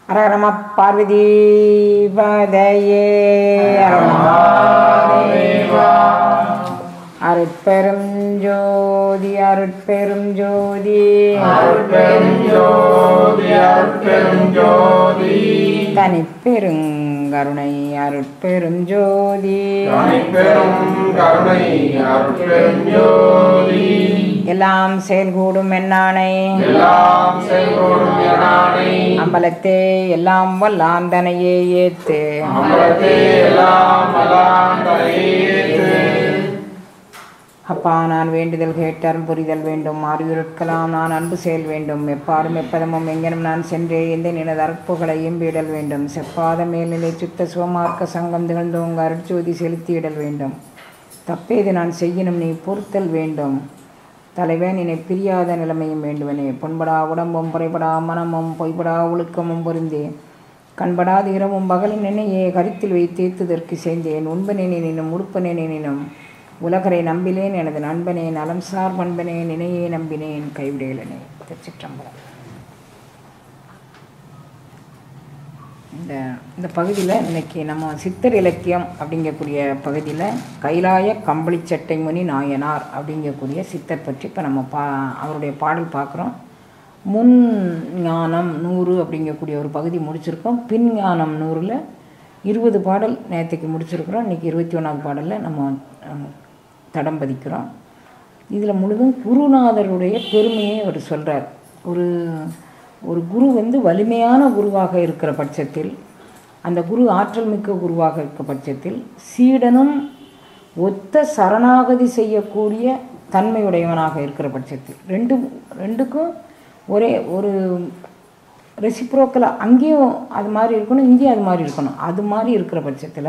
அரகரம பார்வதி பதையே அருட்பெரும் ஜோதி அருட்பெரும் ஜோதி தனிப்பெருங்கருணை அருட்பெரும் ஜோதி எல்லாம் செயல்கூடும் என்னானை அம்பலத்தே எல்லாம் வல்லாந்தனையே ஏத்து அப்பா நான் வேண்டுதல் கேட்டார் புரிதல் வேண்டும் அறிவுறுக்கலாம் நான் அன்பு செயல் வேண்டும் எப்பாடும் எப்பதமும் எங்கனும் நான் சென்றே எந்த நினது அற்புகளை எம்பிடல் வேண்டும் செப்பாத மேல்நிலை சுத்த சுவமார்க்க சங்கம் திகழ்ந்தோங்க அருட்சோதி செலுத்தியிடல் வேண்டும் தப்பேது நான் செய்யணும் நீ பொறுத்தல் வேண்டும் தலைவன் என்னை பிரியாத நிலைமையும் வேண்டுவனே பொன்படா உடம்பும் புறைபடா மனமும் பொய்படா ஒழுக்கமும் பொருந்தே கண்படாத இரவும் பகலும் நினையே கருத்தில் வைத்தேத்துதற்கு செய்தேன் உண்பனே நினும் உடுப்பனே நினும் உலகரை நம்பினேன் எனது நண்பனே நலம் சார் பண்பனே நினையே நம்பினேன் கைவிடையிலனே திருச்சிற்றம்பலம் இந்த இந்த பகுதியில் இன்னைக்கு நம்ம சித்தர் இலக்கியம் அப்படிங்கக்கூடிய பகுதியில் கைலாய கம்பளிச்சட்டை முனி நாயனார் அப்படிங்கக்கூடிய சித்தர் பற்றி இப்போ நம்ம பா அவருடைய பாடல் பார்க்குறோம் முன் ஞானம் நூறு அப்படிங்கக்கூடிய ஒரு பகுதி முடிச்சிருக்கோம் பின் ஞானம் நூறில் இருபது பாடல் நேற்றுக்கு முடிச்சிருக்கிறோம் இன்றைக்கி இருபத்தி ஒன்றாவது பாடலில் நம்ம அஹ், தடம் பதிக்கிறோம் இதில் முழுதும் குருநாதருடைய பெருமையை அவர் சொல்கிறார் ஒரு ஒரு குரு வந்து வலிமையான குருவாக இருக்கிற பட்சத்தில் அந்த குரு ஆற்றல் மிக்க குருவாக இருக்க பட்சத்தில் சீடனும் ஒத்த சரணாகதி செய்யக்கூடிய தன்மையுடையவனாக இருக்கிற பட்சத்தில் ரெண்டும் ரெண்டுக்கும் ஒரே ஒரு ரெசிப்ரோக்கலாக அங்கேயும் அது மாதிரி இருக்கணும் இங்கேயும் அது மாதிரி இருக்கணும் அது மாதிரி இருக்கிற பட்சத்தில்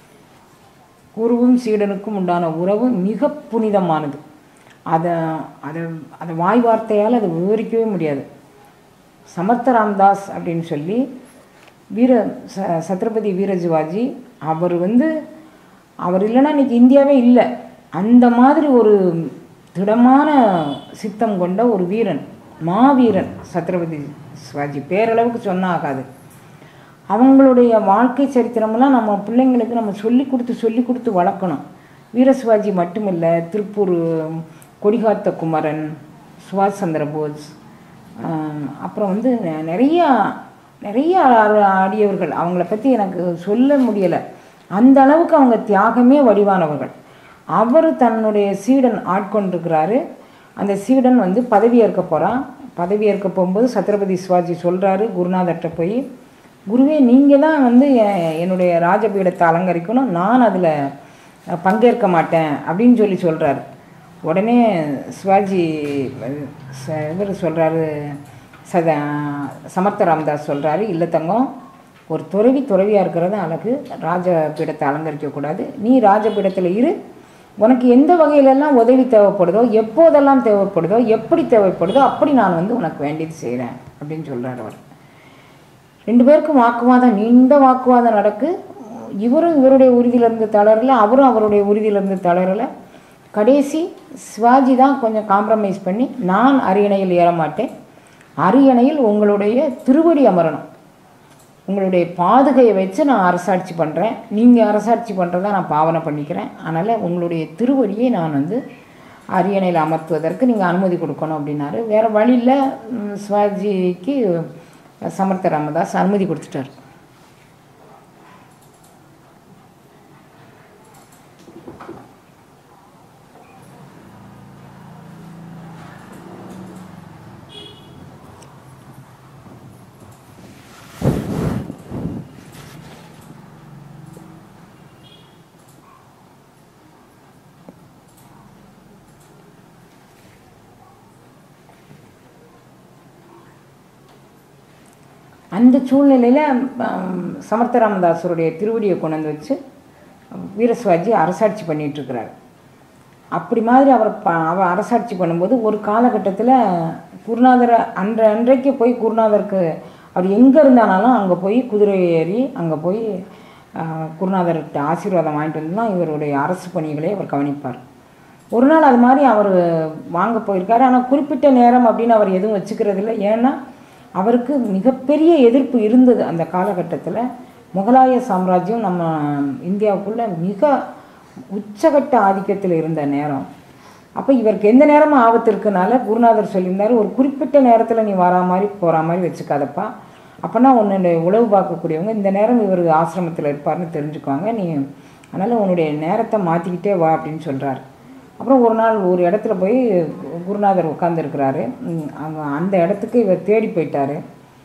குருவும் சீடனுக்கும் உண்டான உறவு மிக புனிதமானது அதை அதை அதை வாய் வார்த்தையால் அதை விவரிக்கவே முடியாது சமர்த்த ராம்தாஸ் அப்படின்னு சொல்லி வீர ச சத்ரபதி வீரஜிவாஜி அவர் வந்து அவர் இல்லைன்னா இன்னைக்கு இந்தியாவே இல்லை அந்த மாதிரி ஒரு திடமான சித்தம் கொண்ட ஒரு வீரன் மாவீரன் சத்ரபதி சிவாஜி பேரளவுக்கு சொன்னா ஆகாது அவங்களுடைய வாழ்க்கை சரித்திரமெல்லாம் நம்ம பிள்ளைங்களுக்கு நம்ம சொல்லி கொடுத்து சொல்லி கொடுத்து வளர்க்கணும் வீர சிவாஜி மட்டுமில்லை திருப்பூர் கொடிகாத்த குமரன் சுபாஷ் சந்திர போஸ் ஆம், அப்புறம் வந்து நெ- நிறைய நிறைய ஆ- ஆடியவர்கள் அவங்கள பற்றி எனக்கு சொல்ல முடியலை அந்த அளவுக்கு அவங்க தியாகமே வடிவானவர்கள் அவர் தன்னுடைய சீடன் ஆட்கொண்டிருக்கிறாரு அந்த சீடன் வந்து பதவியேற்க போகிறான் பதவியேற்க போகும்போது சத்ரபதி சிவாஜி சொல்கிறாரு குருநாதர்கிட்ட போய் குருவே நீங்கள் தான் வந்து எ- என்னுடைய ராஜபீடத்தை அலங்கரிக்கணும் நான் அதில் பங்கேற்க மாட்டேன் அப்படின்னு சொல்லி சொல்கிறாரு உடனே சிவாஜி ச- இவர் சொல்கிறாரு சத சமர்த்த ராமதாஸ் சொல்கிறாரு இல்லை தங்கம் ஒரு துறவி துறவியாக இருக்கிறது அழகு ராஜபீடத்தை அலங்கரிக்கக்கூடாது நீ ராஜபீடத்தில் இரு உனக்கு எந்த வகையிலெல்லாம் உதவி தேவைப்படுதோ எப்போதெல்லாம் தேவைப்படுதோ எப்படி தேவைப்படுதோ அப்படி நான் வந்து உனக்கு வேண்டியது செய்கிறேன் அப்படின்னு சொல்கிறார் அவர் ரெண்டு பேருக்கும் வாக்குவாதம் நீண்ட வாக்குவாதம் நடக்கு இவரும் இவருடைய உறுதியிலிருந்து தளரல அவரும் அவருடைய உறுதியிலிருந்து தளரல கடைசி சிவாஜி தான் கொஞ்சம் காம்ப்ரமைஸ் பண்ணி நான் அரியணையில் ஏற மாட்டேன் அரியணையில் உங்களுடைய திருவடி அமரணும் உங்களுடைய பாதுகையை வச்சு நான் அரசாட்சி பண்ணுறேன் நீங்கள் அரசாட்சி பண்ணுறதா நான் பாவனை பண்ணிக்கிறேன் அதனால் உங்களுடைய திருவடியை நான் வந்து அரியணையில் அமர்த்துவதற்கு நீங்கள் அனுமதி கொடுக்கணும் அப்படின்னாரு வேறு வழியில் ம், சிவாஜிக்கு சமர்த்த ராமதாஸ் அனுமதி கொடுத்துட்டார் அந்த சூழ்நிலையில் சமர்த்த ராமதாஸருடைய திருவடியை கொண்டு வந்து வச்சு வீரசிவாஜி அரசாட்சி பண்ணிட்டு இருக்கிறார் அப்படி மாதிரி அவர் ப அவர் அரசாட்சி பண்ணும்போது ஒரு காலகட்டத்தில் குருநாதரை அன்ற அன்றைக்கு போய் குருநாதருக்கு அவர் எங்கே இருந்தானாலும் அங்கே போய் குதிரை ஏறி அங்கே போய் ஆஹ், குருநாதர்கிட்ட ஆசீர்வாதம் வாங்கிட்டு வந்து தான் இவருடைய அரசு பணிகளை அவர் கவனிப்பார் ஒரு நாள் அது மாதிரி அவர் வாங்க போயிருக்காரு ஆனால் குறிப்பிட்ட நேரம் அப்படின்னு அவர் எதுவும் வச்சுக்கிறது இல்லை ஏன்னா அவருக்கு மிகப்பெரிய எதிர்ப்பு இருந்தது அந்த காலகட்டத்தில் முகலாய சாம்ராஜ்யம் நம்ம இந்தியாவுக்குள்ள மிக உச்சகட்ட ஆதிக்கத்தில் இருந்த நேரம் அப்போ இவருக்கு எந்த நேரமும் ஆபத்து இருக்குனால குருநாதர் சொல்லியிருந்தாரு ஒரு குறிப்பிட்ட நேரத்தில் நீ வரா மாதிரி போகிற மாதிரி வச்சுக்காதப்பா அப்போனா உன்னுடைய உழவு பார்க்கக்கூடியவங்க இந்த நேரம் இவர் ஆசிரமத்தில் இருப்பார்னு தெரிஞ்சுக்குவாங்க நீ அதனால் உன்னுடைய நேரத்தை மாற்றிக்கிட்டே வா அப்படின்னு சொல்கிறாரு அப்புறம் ஒரு நாள் ஒரு இடத்துல போய் குருநாதர் உட்காந்துருக்கிறாரு அங்கே அந்த இடத்துக்கு இவர் தேடி போயிட்டாரு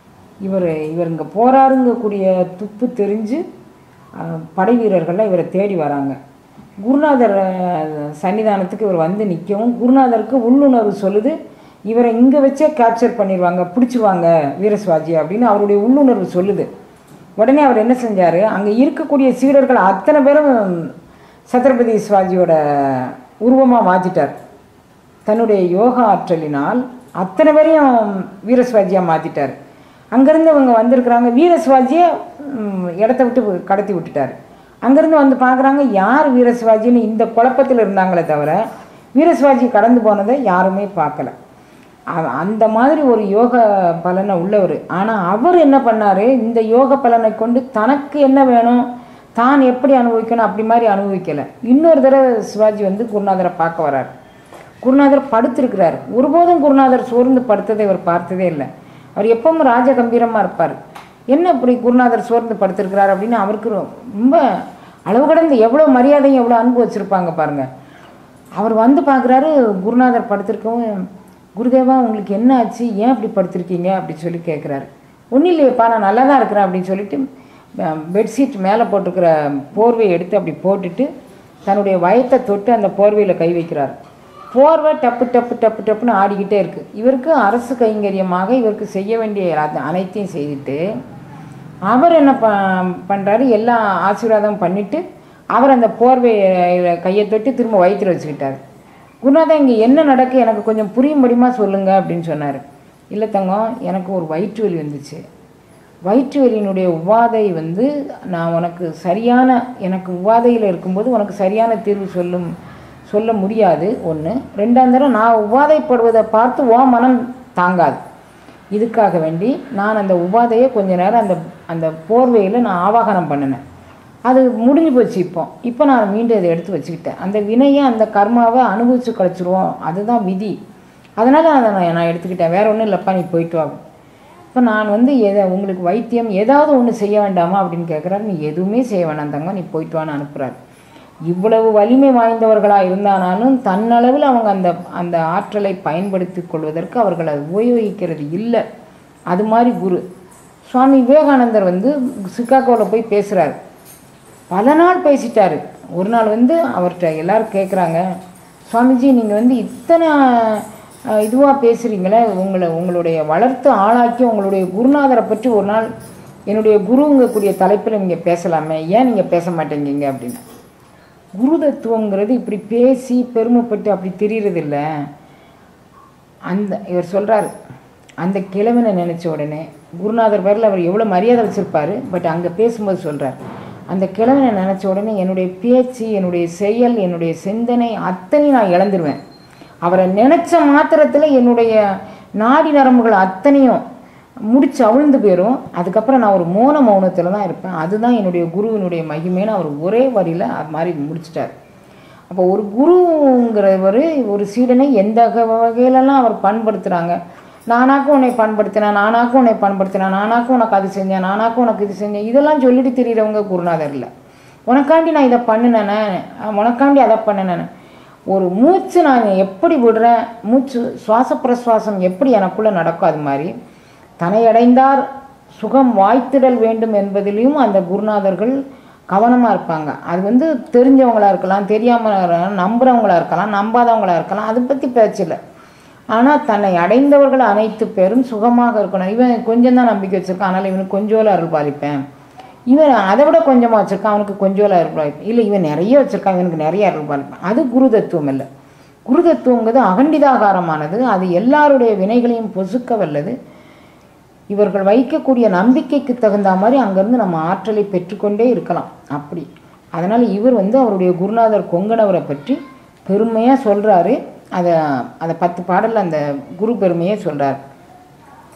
இவர் இவர் இங்கே போராருங்கக்கூடிய துப்பு தெரிஞ்சு அஹ், படை வீரர்கள்லாம் இவரை தேடி வராங்க குருநாதர் அஹ், சன்னிதானத்துக்கு இவர் வந்து நிற்கவும் குருநாதருக்கு உள்ளுணர்வு சொல்லுது இவரை இங்கே வச்சே கேப்சர் பண்ணிடுவாங்க பிடிச்சிருவாங்க வீரசிவாஜி அப்படின்னு அவருடைய உள்ளுணர்வு சொல்லுது உடனே அவர் என்ன செஞ்சார் அங்கே இருக்கக்கூடிய சீடர்கள் அத்தனை பேரும் சத்ரபதி சிவாஜியோட உருவமாக மாற்றிட்டார் தன்னுடைய யோகா ஆற்றலினால் அத்தனை பேரையும் வீரசிவாஜியாக மாற்றிட்டார் அங்கேருந்து இவங்க வந்திருக்கிறாங்க வீரசிவாஜியை ம், இடத்த விட்டு கடத்தி விட்டுட்டார் அங்கேருந்து வந்து பார்க்குறாங்க யார் வீரசிவாஜின்னு இந்த குழப்பத்தில் இருந்தாங்களே தவிர வீரசிவாஜி கடந்து போனதை யாருமே பார்க்கல அவ- அந்த மாதிரி ஒரு யோக பலனை உள்ளவர் ஆனால் அவர் என்ன பண்ணார் இந்த யோக பலனை கொண்டு தனக்கு என்ன வேணும் தான் எப்படி அனுபவிக்கணும் அப்படி மாதிரி அனுபவிக்கலை இன்னொரு தடவை சிவாஜி வந்து குருநாதரை பார்க்க வரார் குருநாதர் படுத்திருக்கிறார் ஒருபோதும் குருநாதர் சோர்ந்து படுத்ததை இவர் பார்த்ததே இல்லை அவர் எப்பவும் ராஜ கம்பீரமாக இருப்பார் என்ன இப்படி குருநாதர் சோர்ந்து படுத்திருக்கிறார் அப்படின்னு அவருக்கு ரொம்ப அளவு கடந்து எவ்வளோ மரியாதையும் எவ்வளோ அன்பு வச்சுருப்பாங்க பாருங்க அவர் வந்து பார்க்குறாரு குருநாதர் படுத்திருக்கவும் குருதேவா உங்களுக்கு என்ன ஆச்சு ஏன் இப்படி படுத்திருக்கீங்க அப்படின்னு சொல்லி கேட்குறாரு ஒன்றும் இல்லையப்பா நான் நல்லா தான் இருக்கிறேன் அப்படின்னு சொல்லிட்டு பெட்ஷீட் மேலே போட்டிருக்கிற போர்வையை எடுத்து அப்படி போட்டுட்டு தன்னுடைய வயத்தை தொட்டு அந்த போர்வையில் கை வைக்கிறார் போர்வை டப்பு டப்பு டப்பு டப்புன்னு ஆடிக்கிட்டே இருக்கு இவருக்கு அரசு கைங்கரியமாக இவருக்கு செய்ய வேண்டிய அது அனைத்தையும் செய்துட்டு அவர் என்ன ப பண்ணுறாரு எல்லா ஆசீர்வாதம் பண்ணிட்டு அவர் அந்த போர்வையை கையை தொட்டு திரும்ப வயிற்றுல வச்சுக்கிட்டாரு குருநாதா இங்கே என்ன நடக்கு எனக்கு கொஞ்சம் புரியும்படிமா சொல்லுங்க அப்படின்னு சொன்னார் இல்லை தங்கம் எனக்கு ஒரு வயிற்று வலி வந்துச்சு வயிற்று வலியினுடைய உபாதை வந்து நான் உனக்கு சரியான எனக்கு உபாதையில் இருக்கும்போது உனக்கு சரியான தீர்வு சொல்லும் சொல்ல முடியாது ஒன்று ரெண்டாம் தரம் நான் உபாதைப்படுவதை பார்த்து ஓ மனம் தாங்காது இதுக்காக வேண்டி நான் அந்த உபாதையை கொஞ்ச நேரம் அந்த அந்த போர்வையில் நான் ஆவாகனம் பண்ணினேன் அது முடிஞ்சு போச்சு இப்போ இப்போ நான் மீண்டும் இதை எடுத்து வச்சுக்கிட்டேன் அந்த வினையை அந்த கர்மாவை அனுபவிச்சு கழிச்சிருவோம் அதுதான் விதி அதனால் அதை நான் நான் எடுத்துக்கிட்டேன் வேற ஒன்றும் இல்லைப்பா நீ போயிட்டு வா இப்போ நான் வந்து எதை உங்களுக்கு வைத்தியம் ஏதாவது ஒன்று செய்ய வேண்டாமா அப்படின்னு கேட்குறாரு நீ எதுவுமே செய்ய வேணாம் தங்க நீ போயிட்டு வான்னு அனுப்புகிறாரு இவ்வளவு வலிமை வாய்ந்தவர்களாக இருந்தானாலும் தன்னளவில் அவங்க அந்த அந்த ஆற்றலை பயன்படுத்தி கொள்வதற்கு அவர்கள் அதை உபயோகிக்கிறது இல்லை அது மாதிரி குரு சுவாமி விவேகானந்தர் வந்து சிக்காகோவில் போய் பேசுகிறாரு பல நாள் பேசிட்டாரு ஒரு நாள் வந்து அவர்கிட்ட எல்லாரும் கேட்குறாங்க சுவாமிஜி நீங்கள் வந்து இத்தனை இதுவாக பேசுகிறீங்களே உங்களை உங்களுடைய வளர்த்து ஆளாக்கி உங்களுடைய குருநாதரை பற்றி ஒரு நாள் என்னுடைய குருங்கக்கூடிய தலைப்பில் நீங்கள் பேசலாமே ஏன் நீங்கள் பேச மாட்டேங்கீங்க அப்படின்னு குரு தத்துவங்கிறது இப்படி பேசி பெருமைப்பட்டு அப்படி தெரியறது இல்ல அந்த இவர் சொல்கிறாரு அந்த கிழவனை நினச்ச உடனே குருநாதர் பேரில் அவர் எவ்வளோ மரியாதை வச்சுருப்பாரு பட் அங்கே பேசும்போது சொல்கிறார் அந்த கிழவனை நினச்ச உடனே என்னுடைய பேச்சு என்னுடைய செயல் என்னுடைய சிந்தனை அத்தனையும் நான் இழந்துருவேன் அவரை நினச்ச மாத்திரத்தில் என்னுடைய நாடி நரம்புகள் அத்தனையும் முடிச்சு அவிழ்ந்து போயிடும் அதுக்கப்புறம் நான் ஒரு மோன மௌனத்தில் தான் இருப்பேன் அதுதான் என்னுடைய குருவினுடைய மகிமைன்னு அவர் ஒரே வரியில் அது மாதிரி முடிச்சிட்டார் அப்போ ஒரு குருங்கிறவர் ஒரு சீடனை எந்த வகை- வகையிலலாம் அவர் பண்படுத்துகிறாங்க நானாக்கும் உன்னை பண்படுத்தினேன் நானாக்கும் உன்னை பண்படுத்தினேன் நானாக்கும் உனக்கு அது செஞ்சேன் நானாக்கும் உனக்கு இது செஞ்சேன் இதெல்லாம் சொல்லிட்டு திரியிறவங்க குருநாதர் இல்லை உனக்காண்டி நான் இதை பண்ணினேனே உனக்காண்டி அதை பண்ணினேன் ஒரு மூச்சு நான் எப்படி விடுறேன் மூச்சு சுவாச பிரசுவாசம் எப்படி எனக்குள்ளே நடக்கும் அது மாதிரி தன்னை அடைந்தார் சுகம் வாய்த்திடல் வேண்டும் என்பதிலையும் அந்த குருநாதர்கள் கவனமாக இருப்பாங்க அது வந்து தெரிஞ்சவங்களா இருக்கலாம் தெரியாமல் இருக்கலாம் நம்புறவங்களா இருக்கலாம் நம்பாதவங்களா இருக்கலாம் அதை பற்றி பேச்சில்லை ஆனால் தன்னை அடைந்தவர்கள் அனைத்து பேரும் சுகமாக இருக்கணும் இவன் கொஞ்சம் தான் நம்பிக்கை வச்சிருக்கான் அதனால் இவனுக்கு கொஞ்சோல அருள் பாலிப்பேன் இவன் அதை விட கொஞ்சமாக வச்சுருக்கான் அவனுக்கு கொஞ்சோல அருள் பாலிப்பேன் இல்லை இவன் நிறைய வச்சுருக்கான் இவனுக்கு நிறைய அருள் பாலிப்பேன் அது குரு தத்துவம் இல்லை குரு தத்துவங்கிறது அகண்டிதாகாரமானது அது எல்லாருடைய வினைகளையும் பொசுக்க வல்லது இவர்கள் வைக்கக்கூடிய நம்பிக்கைக்கு தகுந்த மாதிரி அங்கேருந்து நம்ம ஆற்றலை பெற்றுக்கொண்டே இருக்கலாம் அப்படி அதனால் இவர் வந்து அவருடைய குருநாதர் கொங்கணவரை பற்றி பெருமையாக சொல்கிறாரு அதை அதை பத்து பாடலில் அந்த குரு பெருமையை சொல்கிறார்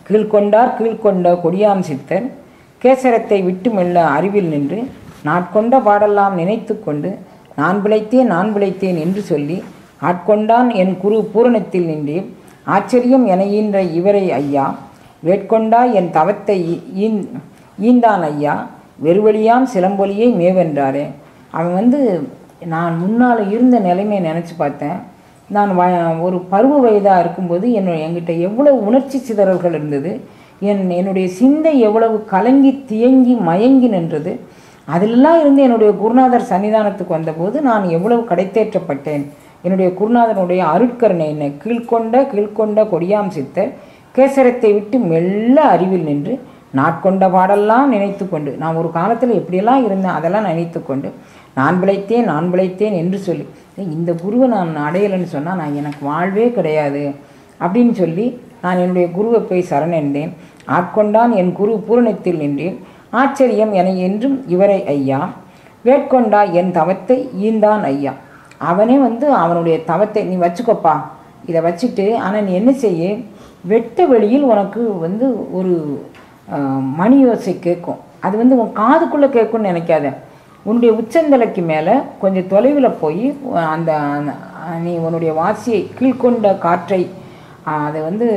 கீழ்கொண்டார் கீழ்கொண்ட கொடியாம் சித்தர் கேசரத்தை விட்டு மெல்ல அறிவில் நின்று நாட்கொண்ட பாடெல்லாம் நினைத்து கொண்டு நான் பிழைத்தேன் நான் பிழைத்தேன் என்று சொல்லி ஆட்கொண்டான் என் குரு பூரணத்தில் நின்றேன் ஆச்சரியம் என ஈன்ற இவரை ஐயா வேட்கொண்டாய் என் தவத்தை ஈ- ஈந் ஈந்தான் ஐயா வெறுவழியாம் சிலம்பொலியை மேவென்றாரே அவன் வந்து நான் முன்னால் இருந்த நிலைமையை நினச்சி பார்த்தேன் நான் வ ஒரு பருவ வயதாக இருக்கும்போது என்னோட என்கிட்ட எவ்வளவு உணர்ச்சி சிதறல்கள் இருந்தது என் என்னுடைய சிந்தை எவ்வளவு கலங்கி தியங்கி மயங்கி நின்றது அதிலெல்லாம் இருந்து என்னுடைய குருநாதர் சன்னிதானத்துக்கு வந்தபோது நான் எவ்வளவு கடைத்தேற்றப்பட்டேன் என்னுடைய குருநாதனுடைய அருட்கருணை என்னை கீழ்கொண்ட கீழ்கொண்ட கொடியாம் சித்தர் கேசரத்தை விட்டு மெல்ல அறிவில் நின்று நாட்கொண்ட பாடெல்லாம் நினைத்து கொண்டு நான் ஒரு காலத்தில் எப்படியெல்லாம் இருந்தேன் அதெல்லாம் நினைத்து கொண்டு நான் பிழைத்தேன் நான் பிழைத்தேன் என்று சொல்லி ஏய், இந்த குருவை நான் அடையலைன்னு சொன்னால் நான் எனக்கு வாழ்வே கிடையாது அப்படின்னு சொல்லி நான் என்னுடைய குருவை போய் சரணடைந்தேன் ஆட்கொண்டான் என் குரு பூரணத்தில் நின்றேன் ஆச்சரியம் என என்றும் இவரை ஐயா வேட்கொண்டா என் தவத்தை ஈந்தான் ஐயா அவனே வந்து அவனுடைய தவத்தை நீ வச்சுக்கோப்பா இதை வச்சுட்டு ஆனால் நீ என்ன செய்ய வெட்ட வெளியில் உனக்கு வந்து ஒரு ஆஹ், மணி யோசை கேட்கும் அது வந்து உன் காதுக்குள்ளே கேட்கும்னு நினைக்காத உன்னுடைய உச்சந்தலைக்கு மேலே கொஞ்சம் தொலைவில் போய் அந்த அந்த- நீ உன்னுடைய வாசியை கீழ்கொண்ட காற்றை ஆஹ், அதை வந்து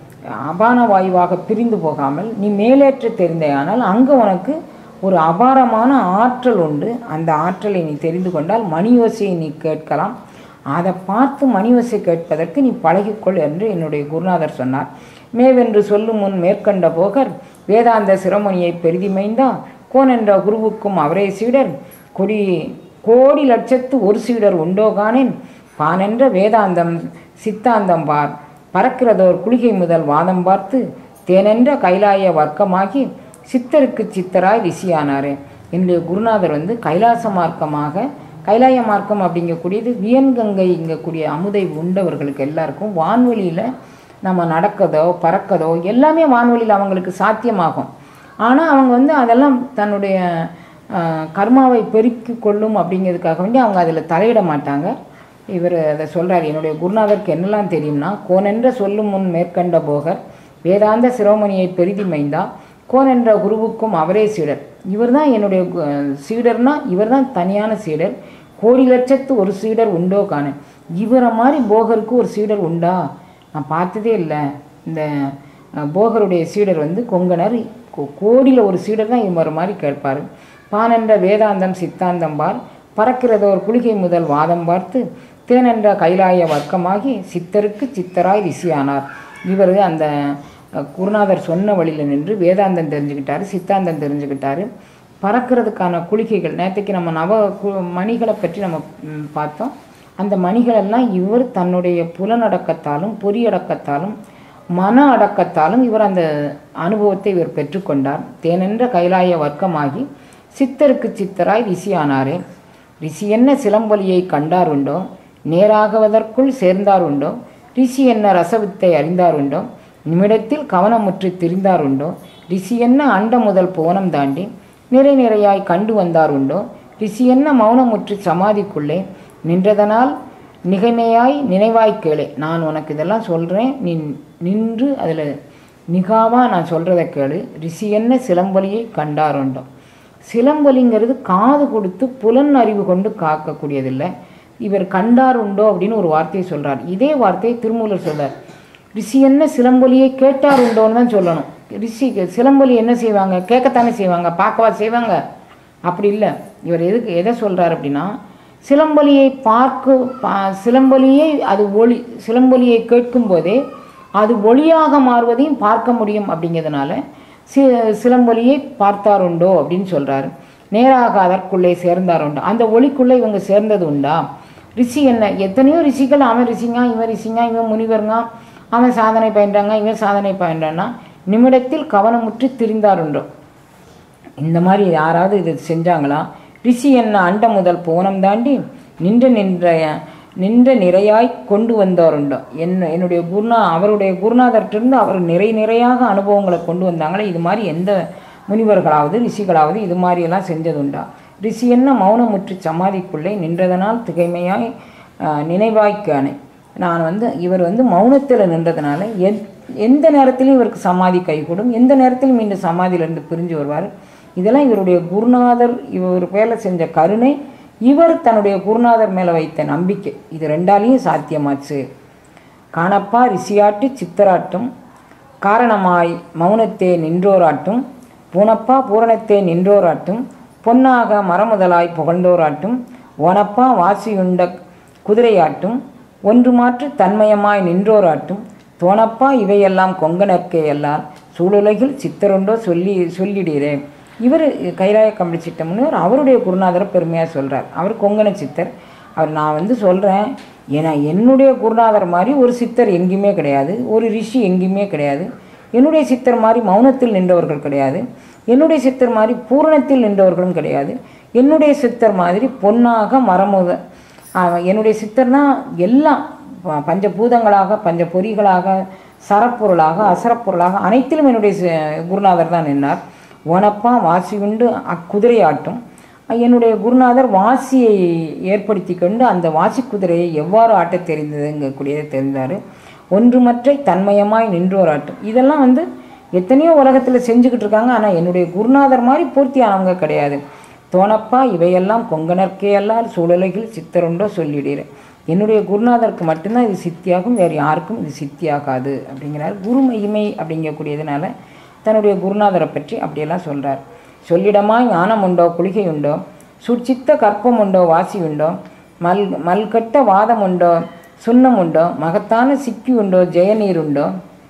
அபான வாயுவாக பிரிந்து போகாமல் நீ மேலேற்ற தெரிந்தேயானால் அங்கே உனக்கு ஒரு அபாரமான ஆற்றல் உண்டு அந்த ஆற்றலை நீ தெரிந்து கொண்டால் மணி யோசையை நீ கேட்கலாம் அதை பார்த்து மணி ஓசை கேட்பதற்கு நீ பழகிக்கொள் என்று என்னுடைய குருநாதர் சொன்னார் மேவென்று சொல்லும் முன் மேற்கண்ட போகர் வேதாந்த சிரமணியை பெரிதிமைந்தா கோன் என்ற குருவுக்கும் அவரே சீடர் கொடி கோடி லட்சத்து ஒரு சீடர் உண்டோ காணேன் பானென்ற வேதாந்தம் சித்தாந்தம் பார் பறக்கிறதோர் குளிகை முதல் வாதம் பார்த்து தேனென்ற கைலாய வர்க்கமாகி சித்தருக்கு சித்தராய் ரிஷியானாரே என்னுடைய குருநாதர் வந்து கைலாச மார்க்கமாக கைலாய மார்க்கம் அப்படிங்கக்கூடியது வியன்கங்கைங்கக்கூடிய அமுதை உண்டவர்களுக்கு எல்லாருக்கும் வான்வெளியில் நம்ம நடக்கதோ பறக்கதோ எல்லாமே வான்வெளியில் அவங்களுக்கு சாத்தியமாகும் ஆனால் அவங்க வந்து அதெல்லாம் தன்னுடைய ஆஹ், கர்மாவை பெருக்கிக் கொள்ளும் அப்படிங்கிறதுக்காக வேண்டி அவங்க அதில் தலையிட மாட்டாங்க இவர் அதை சொல்றார் என்னுடைய குருநாதருக்கு என்னெல்லாம் தெரியும்னா கோனென்ற சொல்லும் முன் மேற்கண்ட போகர் வேதாந்த சிரோமணியை பெரிதி மைந்தா கோன் என்ற குருவுக்கும் அவரே சீடர் இவர் தான் என்னுடைய கு- சீடர்னா இவர் தான் தனியான சீடர் கோடி லட்சத்து ஒரு சீடர் உண்டோ காண இவரை மாதிரி போகருக்கு ஒரு சீடர் உண்டா நான் பார்த்ததே இல்லை இந்த அஹ், போகருடைய சீடர் வந்து கொங்கணர் கோ- கோடியில் ஒரு சீடர் தான் இவர் மாதிரி கேட்பார் பானென்ற வேதாந்தம் சித்தாந்தம் பார் பறக்கிறதோ ஒரு குளிகை முதல் வாதம் பார்த்து தேனென்ற கைலாய வர்க்கமாகி சித்தருக்கு சித்தராய் ரிஷியானார் இவர் அந்த அஹ், குருநாதர் சொன்ன வழியில் நின்று வேதாந்தம் தெரிஞ்சுக்கிட்டாரு சித்தாந்தம் தெரிஞ்சுக்கிட்டாரு பறக்கிறதுக்கான குளிகைகள் நேற்றுக்கு நம்ம நவ கு- மணிகளை பற்றி நம்ம ம், பார்த்தோம் அந்த மணிகளெல்லாம் இவர் தன்னுடைய புலனடக்கத்தாலும் பொறியடக்கத்தாலும் மன அடக்கத்தாலும் இவர் அந்த அனுபவத்தை இவர் பெற்றுக்கொண்டார் தேனென்ற கைலாய வர்க்கமாகி சித்தருக்கு சித்தராய் ரிஷியானாரே ரிஷி என்ன சிலம்பொலியை கண்டார் உண்டோ நேராகுவதற்குள் சேர்ந்தார் உண்டோ ரிஷி என்ன ரசவித்தை அறிந்தார் உண்டோ நிமிடத்தில் கவனமுற்று திரிந்தார் உண்டோ ரிஷி என்ன அண்ட முதல் புவனம் தாண்டி நிறை நிறையாய் கண்டு வந்தார் உண்டோ ரிஷி என்ன மௌனமுற்று சமாதிக்குள்ளே நின்றதனால் நிகைமையாய் நினைவாய் கேளு நான் உனக்கு இதெல்லாம் சொல்கிறேன் நீ நின்று அதில் நிகாவாக நான் சொல்கிறத கேளு ரிஷி என்ன சிலம்பொலியை கண்டார் உண்டோ சிலம்பொலிங்கிறது காது கொடுத்து புலன் அறிவு கொண்டு காக்கக்கூடியதில்லை இவர் கண்டார் உண்டோ அப்படின்னு ஒரு வார்த்தையை சொல்றார் இதே வார்த்தையை திருமூலர் சொல்றார் ரிஷி என்ன சிலம்பொலியை கேட்டார் உண்டோன்னு தான் சொல்லணும் ரிஷி சிலம்பொலி என்ன செய்வாங்க கேட்கத்தானே செய்வாங்க பார்க்கவா செய்வாங்க அப்படி இல்லை இவர் எதுக்கு எதை சொல்றார் அப்படின்னா சிலம்பொலியை பார்க்க பா- சிலம்பொலியை அது ஒளி சிலம்பொலியை கேட்கும் போதே அது ஒளியாக மாறுவதையும் பார்க்க முடியும் அப்படிங்கிறதுனால சி சிலம்பொலியை பார்த்தார் உண்டோ அப்படின்னு சொல்றாரு நேராக அதற்குள்ளே சேர்ந்தார் உண்டோ அந்த ஒளிக்குள்ளே இவங்க சேர்ந்தது உண்டா ரிஷி என்ன எத்தனையோ ரிஷிகள் அவன் ரிஷிங்க இவன் ரிஷிங்க இவன் முனிவருங்க அவன் சாதனை பயின்றாங்க இவன் சாதனை பயின்றான்னா நிமிடத்தில் கவனமுற்று திரிந்தார் உண்டோ இந்த மாதிரி யாராவது இது செஞ்சாங்களா ரிஷி என்ன அண்ட முதல் போனம் தாண்டி நின்ற நின்ற நின்ற நிறையாய் கொண்டு வந்தோருண்டோ என்ன என்னுடைய குருநா அவருடைய குருநாதர்கிட்டருந்து அவர் நிறை நிறையாக அனுபவங்களை கொண்டு வந்தாங்களே இது மாதிரி எந்த முனிவர்களாவது ரிஷிகளாவது இது மாதிரியெல்லாம் செஞ்சதுண்டா ரிஷி என்ன மௌனமுற்று சமாதிக்குள்ளே நின்றதனால் திகைமையாய் ஆஹ், நினைவாய்க்கானே நான் வந்து இவர் வந்து மௌனத்தில் நின்றதுனால எத் எந்த நேரத்திலையும் இவருக்கு சமாதி கைகூடும் எந்த நேரத்திலும் மீண்டும் சமாதியிலிருந்து பிரிஞ்சு வருவார் இதெல்லாம் இவருடைய குருநாதர் இவர் வேலை செஞ்ச கருணை இவர் தன்னுடைய குருநாதர் மேலே வைத்த நம்பிக்கை இது ரெண்டாலையும் சாத்தியமாச்சு காணப்பா ரிஷியாட்டு சித்தராட்டும் காரணமாய் மௌனத்தே நின்றோராட்டும் பூனப்பா பூரணத்தே நின்றோராட்டும் பொன்னாக மரமுதலாய் புகழ்ந்தோராட்டும் ஓனப்பா வாசியுண்ட குதிரையாட்டும் ஒன்று மாற்று தன்மயமாய் நின்றோராட்டும் தோணப்பா இவையெல்லாம் கொங்கனற்கே எல்லாம் சூழுலகில் சித்தருண்டோ சொல்லி சொல்லிடுறேன் இவர் கைலாய கம்பளி சிட்டம்னு அவருடைய குருநாதரை பெருமையாக சொல்கிறார் அவர் கொங்கண சித்தர் அவர் நான் வந்து சொல்கிறேன் ஏன்னா என்னுடைய குருநாதர் மாதிரி ஒரு சித்தர் எங்கேயுமே கிடையாது ஒரு ரிஷி எங்கேயுமே கிடையாது என்னுடைய சித்தர் மாதிரி மௌனத்தில் நின்றவர்கள் கிடையாது என்னுடைய சித்தர் மாதிரி பூரணத்தில் நின்றவர்களும் கிடையாது என்னுடைய சித்தர் மாதிரி பொன்னாக மரமுத ஆஹ் என்னுடைய சித்தர்னா எல்லாம் ப- பஞ்சபூதங்களாக பஞ்சபொறிகளாக சரப்பொருளாக அசரப்பொருளாக அனைத்திலும் என்னுடைய சி- குருநாதர் தான் நின்றார் ஓனப்பா வாசி உண்டு அக்குதிரை ஆட்டும் என்னுடைய குருநாதர் வாசியை ஏற்படுத்தி கொண்டு அந்த வாசி குதிரையை எவ்வாறு ஆட்டத் தெரிந்ததுங்கக்கூடியதை தெரிந்தார் ஒன்றுமற்றை தன்மயமாய் நின்றோராட்டும் இதெல்லாம் வந்து எத்தனையோ உலகத்தில் செஞ்சுக்கிட்டு இருக்காங்க ஆனால் என்னுடைய குருநாதர் மாதிரி பூர்த்தியானவங்க கிடையாது தோணப்பா இவையெல்லாம் கொங்கணர்க்கே எல்லாம் சூழலைகள் சித்தருண்டோ சொல்லிடுறேன் என்னுடைய குருநாதருக்கு மட்டும்தான் இது சித்தியாகும் வேறு யாருக்கும் இது சித்தியாகாது அப்படிங்கிறார் குரு மகிமை அப்படிங்கக்கூடியதுனால தன்னுடைய குருநாதரை பற்றி அப்படியெல்லாம் சொல்கிறார் சொல்லிடமா ஞானம் உண்டோ குளிகை உண்டோ சுட்சித்த கற்பம் உண்டோ வாசி உண்டோ மல் மல்கட்ட வாதம் உண்டோ சுண்ணம் உண்டோ மகத்தான சிக்கி உண்டோ ஜெயநீர் உண்டோ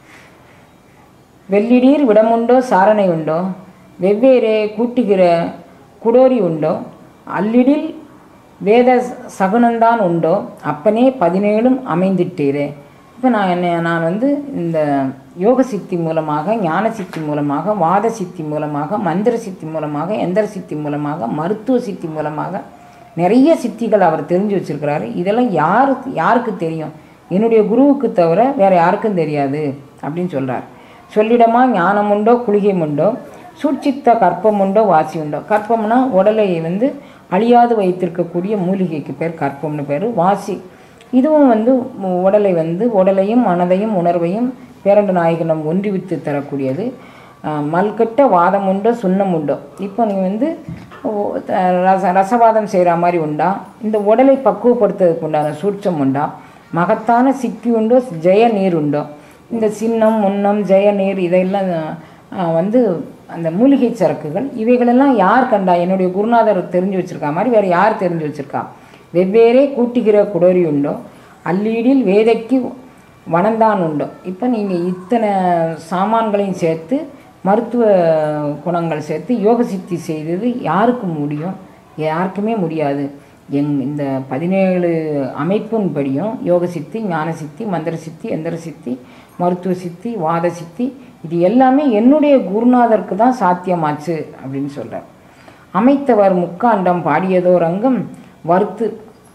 வெள்ளிடீர் விடமுண்டோ சாரணை உண்டோ வெவ்வேறே கூட்டுகிற குடோரி உண்டோ அல்லிடில் வேத சகுனந்தான் உண்டோ அப்பனே பதினேழும் அமைந்திட்டீரே இப்போ நான் என்ன நான் வந்து இந்த யோக சித்தி மூலமாக ஞான சித்தி மூலமாக வாத சித்தி மூலமாக மந்திர சித்தி மூலமாக எந்திர சித்தி மூலமாக மருத்துவ சித்தி மூலமாக நிறைய சித்திகள் அவர் தெரிஞ்சு வச்சிருக்கிறாரு இதெல்லாம் யாருக்கு யாருக்கு தெரியும் என்னுடைய குருவுக்கு தவிர வேற யாருக்கும் தெரியாது அப்படின்னு சொல்றார் சொல்லிடமா ஞானம் உண்டோ குளிகை உண்டோ சூட்சித்த கற்பம் உண்டோ வாசி உண்டோ கற்பம்னா உடலை வந்து அழியாது வைத்திருக்கக்கூடிய மூலிகைக்கு பேர் கற்பம்னு பேர் வாசி இதுவும் வந்து உ- உடலை வந்து உடலையும் மனதையும் உணர்வையும் பேரண்ட நாயகனம் ஒன்றிவித்து தரக்கூடியது அஹ், மல்கட்ட வாதம் உண்டோ சுண்ணம் உண்டோ இப்போ நீ வந்து ஓ- த- ரச ரசவாதம் செய்கிற மாதிரி உண்டா இந்த உடலை பக்குவப்படுத்துறதுக்கு உண்டான சூட்சம் உண்டா மகத்தான சிக்கி உண்டோ ஜெய நீர் உண்டோ இந்த சின்னம் முன்னம் ஜெய நீர் இதெல்லாம் அஹ், வந்து அந்த மூலிகை சரக்குகள் இவைகளெல்லாம் யார் கண்டா என்னுடைய குருநாதர் தெரிஞ்சு வச்சிருக்கா மாதிரி வேறு யார் தெரிஞ்சு வச்சிருக்கா வெவ்வேறே கூட்டுகிற குடோரி உண்டோ அல்லீடில் வேதைக்கு வனந்தான் உண்டோ இப்போ நீங்கள் இத்தனை சாமான்களையும் சேர்த்து மருத்துவ குணங்கள் சேர்த்து யோக சித்தி செய்தது யாருக்கு முடியும் யாருக்குமே முடியாது எங் இந்த பதினேழு அமைப்பின்படியும் யோக சித்தி ஞான சித்தி மந்திர சித்தி எந்திர சித்தி மருத்துவ சித்தி வாத சித்தி இது எல்லாமே என்னுடைய குருநாதருக்கு தான் சாத்தியமாச்சு அப்படின்னு சொல்கிறார் அமைத்தவர் முக்காண்டம் பாடியதோர் அங்கம் வறுத்து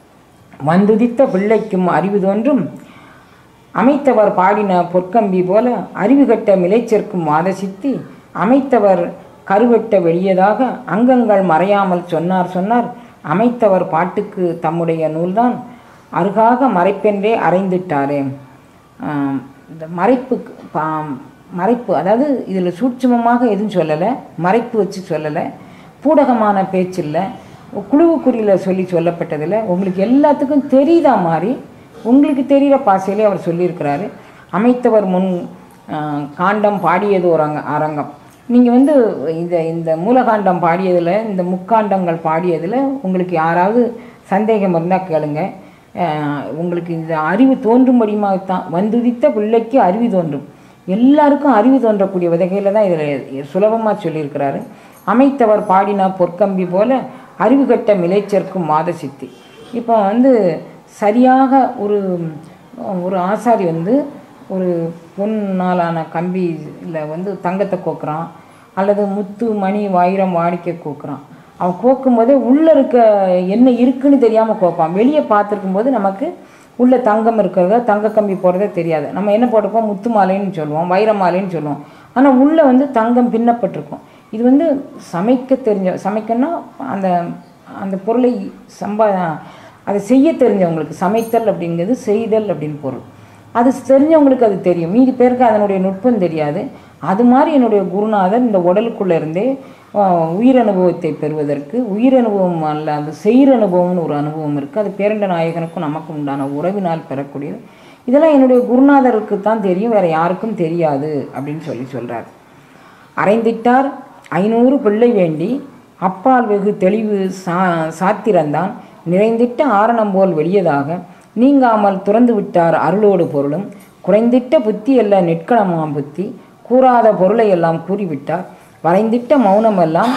வந்துதித்த பிள்ளைக்கும் அறிவு தோன்றும் அமைத்தவர் பாடின பொற்கம்பி போல அறிவு கட்ட மிளைச்சேர்க்கும் வாத சித்தி அமைத்தவர் கருவெட்ட வெளியதாக அங்கங்கள் மறையாமல் சொன்னார் சொன்னார் அமைத்தவர் பாட்டுக்கு தம்முடைய நூல்தான் அருகாக மறைப்பென்றே அறைந்திட்டாரே ஆம், இந்த மறைப்பு பா- மறைப்பு அதாவது இதில் சூட்சுமமாக எதுவும் சொல்லலை மறைப்பு வச்சு சொல்லலை பூடகமான பேச்சில்லை குழுவுக்குறியில் சொல்லி சொல்லப்பட்டதில் உங்களுக்கு எல்லாத்துக்கும் தெரியுதா மாதிரி உங்களுக்கு தெரிகிற பாசையிலே அவர் சொல்லியிருக்கிறாரு அமைத்தவர் முன் ஆஹ், காண்டம் பாடியது ஒரு அங்க அரங்கம் நீங்கள் வந்து இந்த இந்த மூலகாண்டம் பாடியதில் இந்த முக்காண்டங்கள் பாடியதில் உங்களுக்கு யாராவது சந்தேகம் இருந்தால் கேளுங்க ஆஹ், உங்களுக்கு இந்த அறிவு தோன்றும்படியாகத்தான் வந்துதித்த பிள்ளைக்கு அறிவு தோன்றும் எல்லாருக்கும் அறிவு தோன்றக்கூடிய வகையில் தான் இதில் சுலபமாக சொல்லியிருக்கிறாரு அமைத்தவர் பாடினா பொற்கம்பி போல அறிவு கட்ட மிளைச்சேர்க்கும் மாத சித்தி இப்போ வந்து சரியாக ஒரு ஒரு ஆசாரி வந்து ஒரு பொன்னாலான கம்பியில் வந்து தங்கத்தை கோக்குறான் அல்லது முத்து மணி வைரம் வாடிக்கை கோக்குறான் அவன் கோக்கும்போதே உள்ளே இருக்க என்ன இருக்குன்னு தெரியாமல் கோப்பான் வெளியே பார்த்துருக்கும் போது நமக்கு உள்ள தங்கம் இருக்கிறதா தங்க கம்பி போடுறதே தெரியாது நம்ம என்ன போட்டிருப்போம் முத்து மாலைன்னு சொல்லுவோம் வைர மாலைன்னு சொல்லுவோம் ஆனால் உள்ளே வந்து தங்கம் பின்னப்பட்டிருக்கும் இது வந்து சமைக்க தெரிஞ்ச சமைக்கன்னா அந்த அந்த பொருளை சம்பா அதை செய்ய தெரிஞ்சவங்களுக்கு சமைத்தல் அப்படிங்கிறது செய்தல் அப்படின்னு பொருள் அது தெரிஞ்சவங்களுக்கு அது தெரியும் மீதி பேருக்கு அதனுடைய நுட்பம் தெரியாது அது மாதிரி என்னுடைய குருநாதர் இந்த உடலுக்குள்ளே இருந்தே ஆஹ், உயிர் அனுபவத்தை பெறுவதற்கு உயிர் அனுபவம் அல்ல அது செயிர் அனுபவம்னு ஒரு அனுபவம் இருக்குது அது பேரண்ட நாயகனுக்கும் நமக்கும் உண்டான உறவினால் பெறக்கூடியது இதெல்லாம் என்னுடைய குருநாதருக்கு தான் தெரியும் வேறு யாருக்கும் தெரியாது அப்படின்னு சொல்லி சொல்கிறார் அரைந்திட்டார் ஐநூறு பிள்ளை வேண்டி அப்பால் வெகு தெளிவு சா சாத்திரந்தான் நிறைந்திட்ட ஆரணம் போல் வெளியதாக நீங்காமல் துறந்து விட்டார் அருளோடு பொருளும் குறைந்திட்ட புத்தி அல்ல நிற்கணமாம் புத்தி கூறாத பொருளை எல்லாம் கூறிவிட்டார் வரைந்திட்ட மௌனமெல்லாம்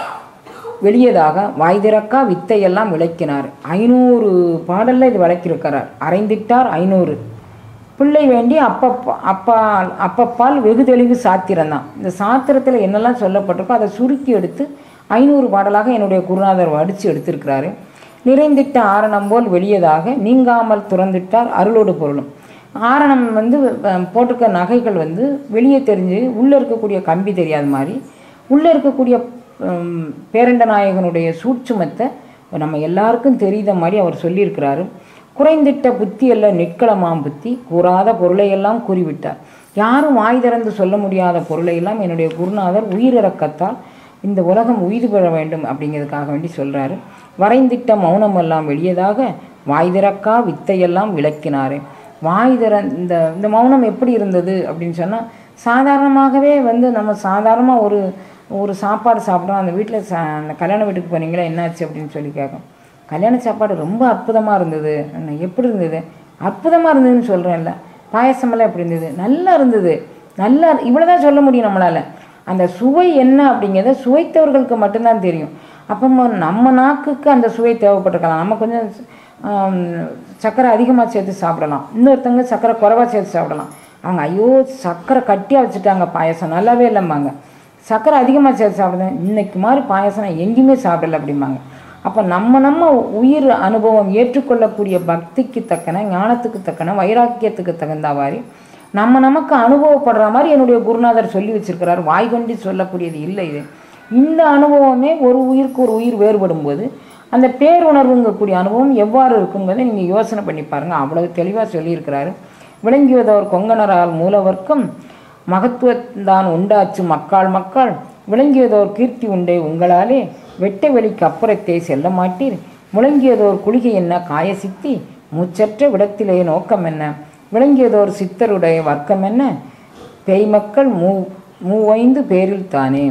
வெளியதாக வாய் திறக்கா வித்தையெல்லாம் விளக்கினார் ஐநூறு பாடல்ல இது விளக்கியிருக்கிறார் அரைந்திட்டார் ஐநூறு பிள்ளை வேண்டி அப்பப்பா அப்பா அப்பப்பால் வெகு தெளிவு சாத்திரம்தான் இந்த சாத்திரத்தில் என்னெல்லாம் சொல்லப்பட்டிருக்கோ அதை சுருக்கி எடுத்து ஐநூறு பாடலாக என்னுடைய குருநாதர் வடித்து எடுத்திருக்கிறாரு நிறைந்திட்ட ஆரணம் போல் வெளியதாக நீங்காமல் துறந்துட்டார் அருளோடு பொருளும் ஆரணம் வந்து அஹ், போட்டிருக்க நகைகள் வந்து வெளியே தெரிஞ்சு உள்ளே இருக்கக்கூடிய கம்பி தெரியாத மாதிரி உள்ளே இருக்கக்கூடிய ஹம், பேரண்ட நாயகனுடைய சூட்சுமத்தை நம்ம எல்லாருக்கும் தெரிந்த மாதிரி அவர் சொல்லியிருக்கிறாரு குறைந்திட்ட புத்தி அல்ல நிற்களமாம் புத்தி கூறாத பொருளையெல்லாம் கூறிவிட்டார் யாரும் வாய் திறந்து சொல்ல முடியாத பொருளையெல்லாம் என்னுடைய குருநாதர் உயிரிறக்கத்தால் இந்த உலகம் உய்து பெற வேண்டும் அப்படிங்கிறதுக்காக வேண்டி சொல்கிறாரு வரைந்திட்ட மௌனமெல்லாம் வெளியதாக வாய் திறக்கா வித்தையெல்லாம் விளக்கினாரு வாய் திற இந்த இந்த மௌனம் எப்படி இருந்தது அப்படின்னு சொன்னால் சாதாரணமாகவே வந்து நம்ம சாதாரணமாக ஒரு ஒரு சாப்பாடு சாப்பிட்றோம் அந்த வீட்டில் சா அந்த கல்யாண வீட்டுக்கு போனீங்களா என்னாச்சு அப்படின்னு சொல்லி கேட்கும் கல்யாண சாப்பாடு ரொம்ப அற்புதமாக இருந்தது அண்ணா, எப்படி இருந்தது அற்புதமாக இருந்ததுன்னு சொல்கிறேன்ல பாயசமெல்லாம் எப்படி இருந்தது நல்லா இருந்தது நல்லா இவ்வளோ தான் சொல்ல முடியும் நம்மளால் அந்த சுவை என்ன அப்படிங்கிறத சுவைத்தவர்களுக்கு மட்டும்தான் தெரியும் அப்போ ம- நம்ம நாக்குக்கு அந்த சுவை தேவைப்பட்டிருக்கலாம் நம்ம கொஞ்சம் ஆம், சர்க்கரை அதிகமாக சேர்த்து சாப்பிடலாம் இன்னொருத்தவங்க சர்க்கரை குறைவா சேர்த்து சாப்பிடலாம் அவங்க ஐயோ சர்க்கரை கட்டியாக வச்சுட்டாங்க பாயசம் நல்லாவே இல்லைம்பாங்க சர்க்கரை அதிகமாக சேர்த்து சாப்பிடுறேன் இன்னைக்கு மாதிரி பாயசம் நான் எங்கேயுமே சாப்பிடல அப்படிம்பாங்க அப்போ நம்ம நம்ம உயிர் அனுபவம் ஏற்றுக்கொள்ளக்கூடிய பக்திக்கு தக்கன ஞானத்துக்கு தக்கன வைராக்கியத்துக்கு தகுந்தவாறு நம்ம நமக்கு அனுபவப்படுற மாதிரி என்னுடைய குருநாதர் சொல்லி வச்சிருக்கிறார் வாய்கொண்டி சொல்லக்கூடியது இல்லை இது இந்த அனுபவமே ஒரு உயிருக்கு ஒரு உயிர் வேறுபடும் போது அந்த பேருணர்வுங்கக்கூடிய அனுபவம் எவ்வாறு இருக்குங்கிறதை நீங்கள் யோசனை பண்ணி பாருங்கள் அவ்வளவு தெளிவாக சொல்லியிருக்கிறாரு விளங்கியதோர் கொங்கணரால் மூலவர்க்கும் மகத்துவத்தான் உண்டாச்சு மக்காள் மக்கள் விளங்கியதோர் கீர்த்தி உண்டே உங்களாலே வெட்ட வெளிக்கு அப்புறத்தே செல்ல மாட்டீர் முழங்கியதோர் குளிகை என்ன காயசித்தி மூச்சற்ற விடத்திலே நோக்கம் என்ன விளங்கியதோர் சித்தருடைய வர்க்கம் என்ன பேய் மக்கள் மூ மூவைந்து பேரில் தானே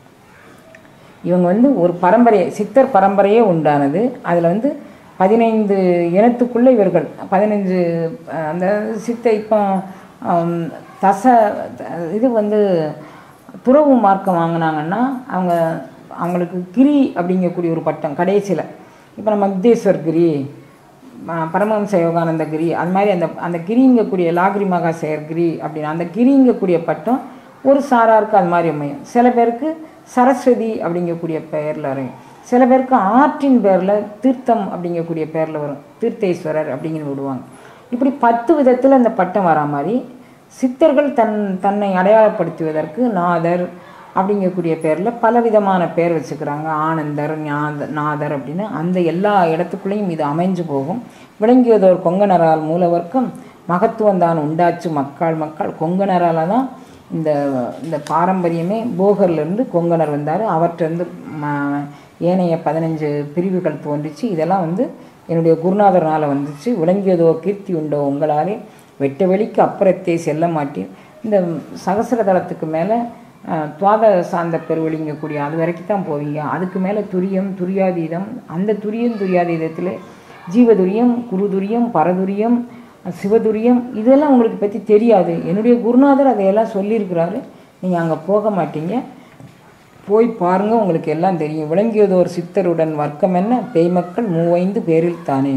இவங்க வந்து ஒரு பரம்பரை சித்தர் பரம்பரையே உண்டானது அதில் வந்து பதினைந்து இனத்துக்குள்ளே இவர்கள் பதினைஞ்சு அஹ், அந்த சித்த இப்போ ஆம், தச இது வந்து துறவு மார்க்கம் வாங்கினாங்கன்னா அவங்க அவங்களுக்கு கிரி அப்படிங்கக்கூடிய ஒரு பட்டம் கடைசியில் இப்போ நம்ம விக்னேஸ்வர் கிரி ம- பரமஹம்ச யோகானந்த கிரி அது மாதிரி அந்த அந்த கிரிங்கக்கூடிய லாகிரி மகாசேகர் கிரி அப்படின்னு அந்த கிரிங்கக்கூடிய பட்டம் ஒரு சாராருக்கு அது மாதிரி அமையும் சில பேருக்கு சரஸ்வதி அப்படிங்கக்கூடிய பெயரில் வரும் சில பேருக்கு ஆற்றின் பேரில் தீர்த்தம் அப்படிங்கக்கூடிய பேரில் வரும் தீர்த்தேஸ்வரர் அப்படிங்கிற விடுவாங்க இப்படி பத்து விதத்தில் அந்த பட்டம் வரா மாதிரி சித்தர்கள் தன் தன்னை அடையாளப்படுத்துவதற்கு நாதர் அப்படிங்கக்கூடிய பேரில் பலவிதமான பேர் வச்சுக்கிறாங்க ஆனந்தர் ஞாத நாதர் அப்படின்னு அந்த எல்லா இடத்துக்குள்ளேயும் இது அமைஞ்சு போகும் விளங்கியதோர் கொங்கணரால் மூலவர்க்கம் மகத்துவம் தான் உண்டாச்சு மக்கள் மக்கள் கொங்கணரால் தான் இந்த இந்த பாரம்பரியமே போகர்லேருந்து கொங்கணர் வந்தார் அவர்கிட்டருந்து ம ஏனைய பதினஞ்சு பிரிவுகள் தோன்றிச்சு இதெல்லாம் வந்து என்னுடைய குருநாதர்னால் வந்துச்சு விளங்கியதோர் கீர்த்தி உண்டோ உங்களாலே வெட்ட வெளிக்கு அப்புறத்தே செல்ல மாட்டேன் இந்த சகசிரதளத்துக்கு மேலே துவாத சார்ந்த பெருவெளிங்கக்கூடிய அது வரைக்கும் தான் போவீங்க அதுக்கு மேலே துரியம் துரியாதீதம் அந்த துரியம் துரியாதீதத்தில் ஜீவதுரியம் குருதுரியம் பரதுரியம் சிவதுரியம் இதெல்லாம் உங்களுக்கு பற்றி தெரியாது என்னுடைய குருநாதர் அதையெல்லாம் சொல்லியிருக்கிறாரு நீங்கள் அங்கே போக மாட்டீங்க போய் பாருங்க உங்களுக்கு எல்லாம் தெரியும் விளங்கியதோர் சித்தருடன் வர்க்கம் என்ன பேய்மக்கள் மூவைந்து பேரில் தானே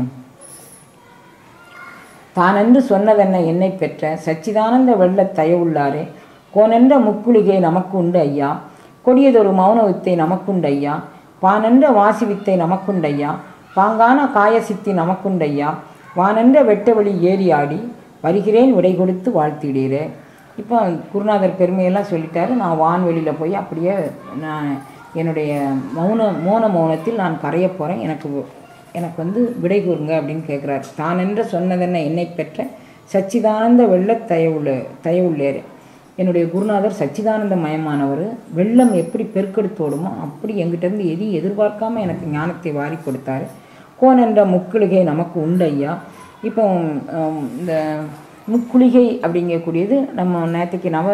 தானென்று சொன்னதென்ன என்னை பெற்ற சச்சிதானந்த வெள்ளத் தயவுள்ளாரே கோனென்ற முக்குளிகை நமக்கு உண்டு ஐயா கொடியதொரு மௌன வித்தை நமக்குண்டு ஐயா பானென்ற வாசி வித்தை நமக்குண்டு ஐயா பாங்கான காயசித்தி நமக்குண்டு ஐயா வானென்ற வெட்டவெளி ஏறி ஆடி வருகிறேன் விடை கொடுத்து வாழ்த்திடீரே இப்போ குருநாதர் பெருமையெல்லாம் சொல்லிட்டாரு நான் வான்வெளியில் போய் அப்படியே நான் என்னுடைய மௌன மோன மௌனத்தில் நான் கரைய போகிறேன் எனக்கு எனக்கு வந்து விடை கூறுங்க அப்படின்னு கேட்குறாரு தான் என்று சொன்னதென்ன என்னை பெற்ற சச்சிதானந்த வெள்ளத் தயவுள்ள தயவுள்ளேரு என்னுடைய குருநாதர் சச்சிதானந்த மயமானவர் வெள்ளம் எப்படி பெருக்கெடுத்தோடுமோ அப்படி எங்கிட்டேருந்து எதையும் எதிர்பார்க்காம எனக்கு ஞானத்தை வாரி கொடுத்தாரு கோன் என்ற முக்குளிகை நமக்கு உண்டு ஐயா இப்போ ஹம், இந்த முக்குளிகை அப்படிங்கக்கூடியது நம்ம நேற்றுக்கு நவ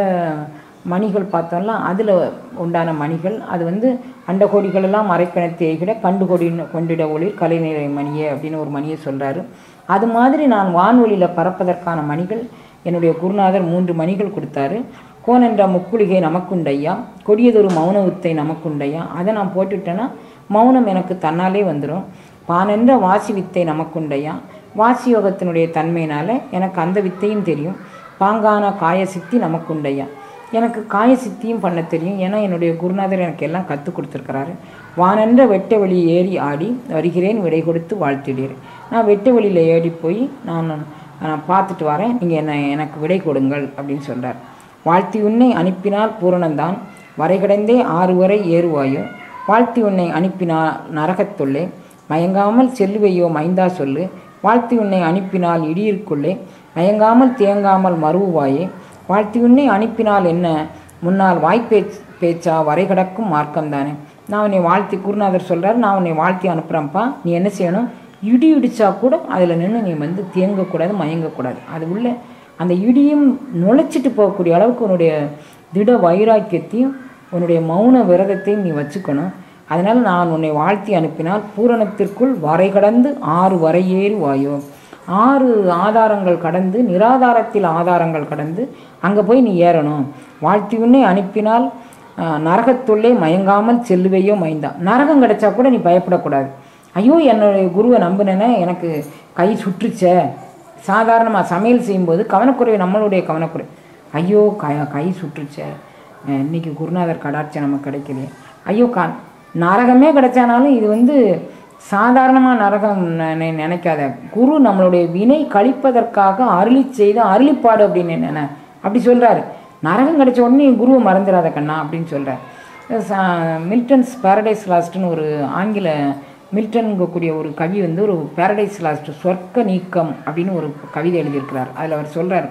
மணிகள் பார்த்தோம்ல அதில் உண்டான மணிகள் அது வந்து அண்டகோடிகளெல்லாம் மறைக்கணத்தை எய்கிட கண்டு கொடி கொண்டிட ஒளிர் கலைநிலை மணியே அப்படின்னு ஒரு மணியை சொல்கிறாரு அது மாதிரி நான் வானொலியில் பறப்பதற்கான மணிகள் என்னுடைய குருநாதர் மூன்று மணிகள் கொடுத்தாரு கோன் என்ற முக்குளிகை நமக்குண்டையா கொடியதொரு மௌன உத்தை நமக்குண்டையா அதை நான் போட்டுட்டேன்னா மௌனம் எனக்கு தன்னாலே வந்துடும் பானென்ற வாசி வித்தை நமக்குண்டையா வாசி யோகத்தினுடைய தன்மையினால எனக்கு அந்த வித்தையும் தெரியும் பாங்கான காய சித்தி நமக்குண்டையா எனக்கு காய சித்தியும் பண்ண தெரியும் ஏன்னா என்னுடைய குருநாதர் எனக்கு எல்லாம் கற்றுக் கொடுத்துருக்கிறாரு வானென்ற வெட்ட வெளி ஏறி ஆடி வருகிறேன் விடை கொடுத்து வாழ்த்திடுறேன் நான் வெட்ட வெளியில் ஏறி போய் நான் நான் பார்த்துட்டு வரேன் நீங்கள் என்ன எனக்கு விடை கொடுங்கள் அப்படின்னு சொல்கிறார் வாழ்த்தி உன்னை அனுப்பினால் பூரணந்தான் வரை கடந்தே ஆறு வரை ஏறுவாயோ வாழ்த்தி உன்னை அனுப்பினால் நரகத்துள்ளே மயங்காமல் செல்லுவையோ மைந்தா சொல்லு வாழ்த்தி உன்னை அனுப்பினால் இடியிற்குள்ளே மயங்காமல் தேங்காமல் மறுவாயே வாழ்த்தி உன்னை அனுப்பினால் என்ன முன்னால் வாய்ப்பேச் பேச்சா வரை கடக்கும் மார்க்கம் தானே நான் உன்னை வாழ்த்தி குருநாதர் சொல்கிறார் நான் உன்னை வாழ்த்தி அனுப்புகிறேன்ப்பா நீ என்ன செய்யணும் இடி இடிச்சா கூட அதில் நின்று நீ வந்து தேங்கக்கூடாது மயங்கக்கூடாது அது உள்ள அந்த இடியும் நுழைச்சிட்டு போகக்கூடிய அளவுக்கு உன்னுடைய திட வைராக்கியத்தையும் உன்னுடைய மௌன விரதத்தையும் நீ வச்சுக்கணும் அதனால் நான் உன்னை வாழ்த்தி அனுப்பினால் பூரணத்திற்குள் வரை கடந்து ஆறு வரையேறி வாயோ ஆறு ஆதாரங்கள் கடந்து நிராதாரத்தில் ஆதாரங்கள் கடந்து அங்கே போய் நீ ஏறணும் வாழ்த்தி உன்னை அனுப்பினால் ஆஹ், நரகத்துள்ளே மயங்காமல் செல்லுவையோ மைந்தா நரகம் கிடைச்சா கூட நீ பயப்படக்கூடாது ஐயோ என்னுடைய குருவை நம்பினேனே எனக்கு கை சுற்றுச்சே சாதாரணமாக சமையல் செய்யும்போது கவனக்குறைவு நம்மளுடைய கவனக்குறை ஐயோ க கை சுற்றுச்சே அஹ் இன்னைக்கு குருநாதர் கடாட்சி நமக்கு கிடைக்கலையே ஐயோ கா நரகமே கிடைச்சானாலும் இது வந்து சாதாரணமாக நரகம் நினை- நினைக்காத குரு நம்மளுடைய வினை கழிப்பதற்காக அருளி செய்த அருளிப்பாடு அப்படின்னு நினை அப்படி சொல்கிறாரு நரகம் கிடைச்ச உடனே குருவை மறந்துடாத கண்ணா அப்படின்னு சொல்கிறார் மில்டன்ஸ் பாரடைஸ் லாஸ்ட்னு ஒரு ஆங்கில மில்டன்கக்கூடிய ஒரு கவி வந்து ஒரு பாரடைஸ் லாஸ்ட் சொர்க்க நீக்கம் அப்படின்னு ஒரு கவிதை எழுதியிருக்கிறார் அதில் அவர் சொல்கிறார்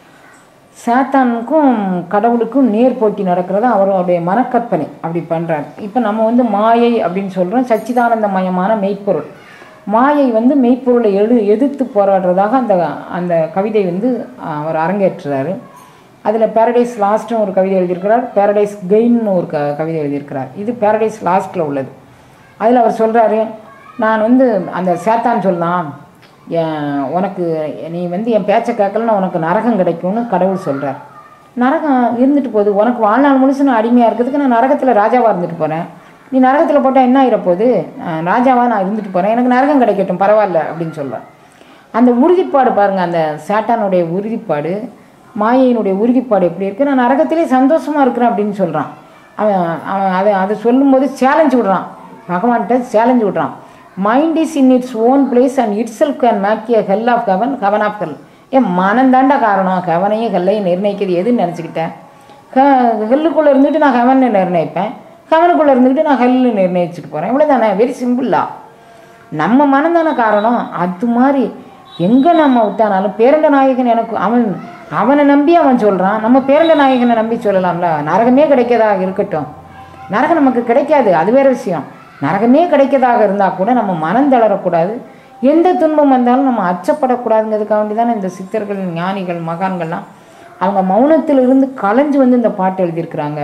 சாத்தானுக்கும் கடவுளுக்கும் நேர் போட்டி நடக்கிறது அவருடைய மனக்கற்பனை அப்படி பண்ணுறார் இப்போ நம்ம வந்து மாயை அப்படின்னு சொல்கிறோம் சச்சிதானந்தமயமான மெய்ப்பொருள் மாயை வந்து மெய்ப்பொருளை எழு எதிர்த்து போராடுறதாக அந்த அந்த கவிதை வந்து அவர் அரங்கேற்றுறாரு அதில் பேரடைஸ் லாஸ்ட்னு ஒரு கவிதை எழுதியிருக்கிறார் பேரடைஸ் கெயின்னு ஒரு க கவிதை எழுதியிருக்கிறார் இது பேரடைஸ் லாஸ்ட்டில் உள்ளது அதில் அவர் சொல்கிறாரு நான் வந்து அந்த சேத்தான் சொல்லலாம் என் உனக்கு நீ வந்து என் பேச்சை கேட்கலன்னா உனக்கு நரகம் கிடைக்கும்னு கடவுள் சொல்கிறார் நரகம் இருந்துட்டு போகுது உனக்கு வாழ்நாள் முழுசு நான் அடிமையாக இருக்கிறதுக்கு நான் நரகத்தில் ராஜாவாக இருந்துட்டு போகிறேன் நீ நரகத்தில் போட்டால் என்ன ஆகிடப்போகுது அஹ் ராஜாவாக நான் இருந்துட்டு போகிறேன் எனக்கு நரகம் கிடைக்கட்டும் பரவாயில்ல அப்படின்னு சொல்கிறார் அந்த உறுதிப்பாடு பாருங்கள் அந்த சேட்டானுடைய உறுதிப்பாடு மாயையினுடைய உறுதிப்பாடு எப்படி இருக்குது நான் நரகத்திலே சந்தோஷமாக இருக்கிறேன் அப்படின்னு சொல்கிறான் அவன் அவன் அதை அதை சொல்லும்போது சேலஞ்சு விடுறான் பகவான்கிட்ட சேலஞ்சு விடுறான் mind is in its own place and itself can make a hell of heaven heaven of hell ஏன் மனந்தாண்டா காரணம் ஹெவனையும் ஹெல்லையும் நிர்ணயிக்கிறது எதுன்னு நினச்சிக்கிட்டேன் ஹெல்லுக்குள்ளே இருந்துட்டு நான் ஹெவன் நிர்ணயிப்பேன் ஹெவனுக்குள்ளே இருந்துக்கிட்டு நான் ஹெல்லு நிர்ணயிச்சுட்டு போகிறேன் இவ்வளோதானே வெரி சிம்பிளா நம்ம மனதான காரணம் அது மாதிரி எங்கே நம்ம விட்டானாலும் பேரண்ட நாயகன் எனக்கு அவன் அவனை நம்பி அவன் சொல்கிறான் நம்ம பேரண்ட நாயகனை நம்பி சொல்லலாம்ல நரகமே கிடைக்கதாக இருக்கட்டும் நரகம் நமக்கு கிடைக்காது அது வேற விஷயம் நரகமே கிடைக்கதாக இருந்தால் கூட நம்ம மனம் தளரக்கூடாது எந்த துன்பம் வந்தாலும் நம்ம அச்சப்படக்கூடாதுங்கிறதுக்காக வேண்டி தானே இந்த சித்தர்கள் ஞானிகள் மகான்கள்லாம் அவங்க மௌனத்தில் இருந்து கலைஞ்சு வந்து இந்த பாட்டு எழுதியிருக்கிறாங்க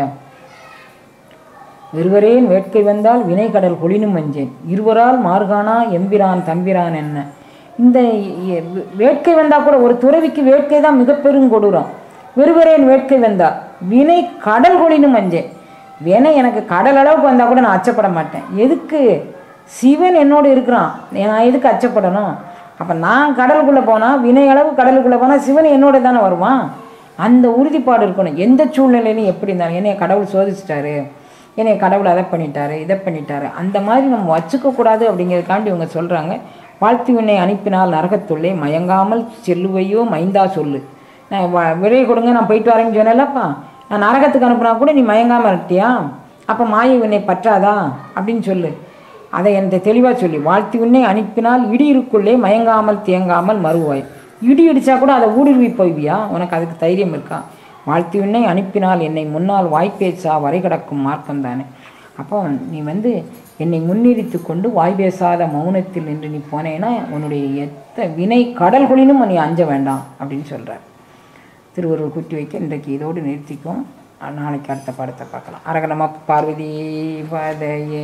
இருவரேன் வேட்கை வந்தால் வினைகடல் கொளினும் வஞ்சேன் இருவரால் மார்கானா எம்பிரான் தம்பிரான் என்ன இந்த இ- வேட்கை வந்தால் கூட ஒரு துறவிக்கு வேட்கை தான் மிக பெருங்கொடூரம் வெறுவரேன் வேட்கை வந்தா வினை கடல் கொளினும் வஞ்சேன் வினை எனக்கு கடல் அளவுக்கு வந்தால் கூட நான் அச்சப்பட மாட்டேன் எதுக்கு சிவன் என்னோடு இருக்கிறான் நான் எதுக்கு அச்சப்படணும் அப்போ நான் கடலுக்குள்ளே போனால் வினை அளவு கடலுக்குள்ளே போனால் சிவன் என்னோட தானே வருவான் அந்த உறுதிப்பாடு இருக்கணும் எந்த சூழ்நிலையிலும் எப்படி இருந்தாலும் என்னைய கடவுள் சோதிச்சிட்டாரு என்னை கடவுள் அதை பண்ணிட்டாரு இதை பண்ணிட்டாரு அந்த மாதிரி நம்ம வச்சுக்கக்கூடாது அப்படிங்கிறதுக்காண்டி இவங்க சொல்கிறாங்க வாழ்த்தி உன்னை அனுப்பினால் நரகத்துள்ளே மயங்காமல் செல்லுவையோ மைந்தா சொல்லு நான் வ- விடை கொடுங்க நான் போயிட்டு வரேன்னு சொன்னேன்லப்பா நான் நரகத்துக்கு அனுப்புனா கூட நீ மயங்காமல் இருட்டியா அப்போ மாயை உன்னை பற்றாதா அப்படின்னு சொல்லு அதை என்கிட்ட தெளிவாக சொல்லி வாழ்த்தி உன்னை அனுப்பினால் இடியிருக்குள்ளே மயங்காமல் தேங்காமல் மறுவாய் இடி அடித்தா கூட அதை ஊடுருவி போய்வியா உனக்கு அதுக்கு தைரியம் இருக்கா வாழ்த்து விண்ணை அனுப்பினால் என்னை முன்னால் வாய்ப்பேச்சா வரை கிடக்கும் மார்க்கம் தானே அப்போ நீ வந்து என்னை முன்னிறுத்து கொண்டு வாய் பேசாத மௌனத்தில் நின்று நீ போனேன்னா உன்னுடைய எத்த வினை கடல்களிலும் நீ அஞ்ச வேண்டாம் அப்படின்னு சொல்கிறார் திருவருள் குட்டி வைக்க இன்றைக்கு இதோடு நிறுத்திக்கும் நாளைக்கு அடுத்த பாடத்தை பார்க்கலாம் அரக நம பார்வதி பதையே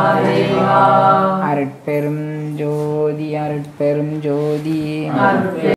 அருட்பெரும் ஜோதி அருட்பெரும் ஜோதி